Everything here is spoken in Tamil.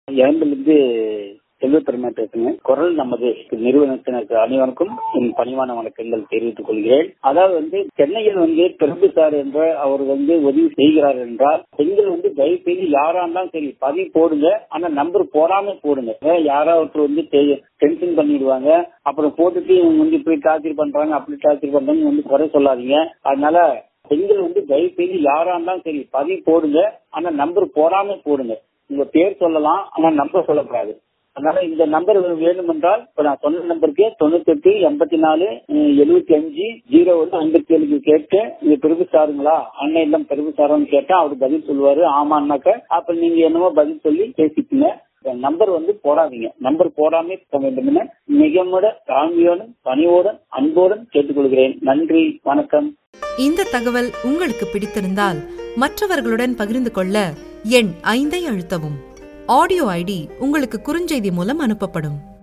இருந்து செல்வப்பெருமை பேசுங்க குரல் நமது நிறுவனத்தினருக்கு அனைவருக்கும் என் பணிவான வணக்கங்கள் தெரிவித்துக் கொள்கிறேன் அதாவது வந்து சென்னையில் வந்து பிரபு சார் என்ற அவர் வந்து உதவி செய்கிறார் என்றால் பெண்கள் வந்து தயவு செய்து யாரா இருந்தாலும் சரி பதிவு போடுங்க ஆனா நம்பர் போடாம போடுங்க ஏன் யாராவது ஒருத்தர் வந்து டென்ஷன் பண்ணிடுவாங்க அப்புறம் போட்டுட்டு இவங்க வந்து இப்படி டார்ச்சர் பண்றாங்க அப்படி டார்ச்சர் பண்றாங்க வந்து குறை சொல்லாதீங்க அதனால பெண்கள் வந்து தயவு செய்து யாரா இருந்தாலும் சரி பதிவு போடுங்க ஆனா நம்பர் போடாம போடுங்க உங்க பேர் சொல்லலாம் ஆனா நம்பர் சொல்லக்கூடாது அதனால இந்த நம்பர் வேணும் என்றால் இப்ப நான் சொன்ன நம்பருக்கு தொண்ணூத்தி எட்டு எண்பத்தி நாலு எழுபத்தி அஞ்சு ஜீரோ ஒன்று ஐம்பத்தி ஏழுக்கு கேட்டு இது பெருகு சாருங்களா அண்ணன் இல்லம் பெருகு சாருன்னு கேட்டா அவர் பதில் சொல்லுவாரு ஆமான்னாக்க அப்ப நீங்க என்னமோ பதில் சொல்லி பேசிக்கீங்க நம்பர் வந்து போடாதீங்க நம்பர் போடாம போக வேண்டும் என மிகமுட தாழ்மையோடும் பணிவோடும் அன்போடும் கேட்டுக்கொள்கிறேன் நன்றி வணக்கம் இந்த தகவல் உங்களுக்கு பிடித்திருந்தால் மற்றவர்களுடன் பகிர்ந்து கொள்ள எண் ஐந்தை அழுத்தவும் ஆடியோ ஐடி உங்களுக்கு குறுஞ்செய்தி மூலம் அனுப்பப்படும்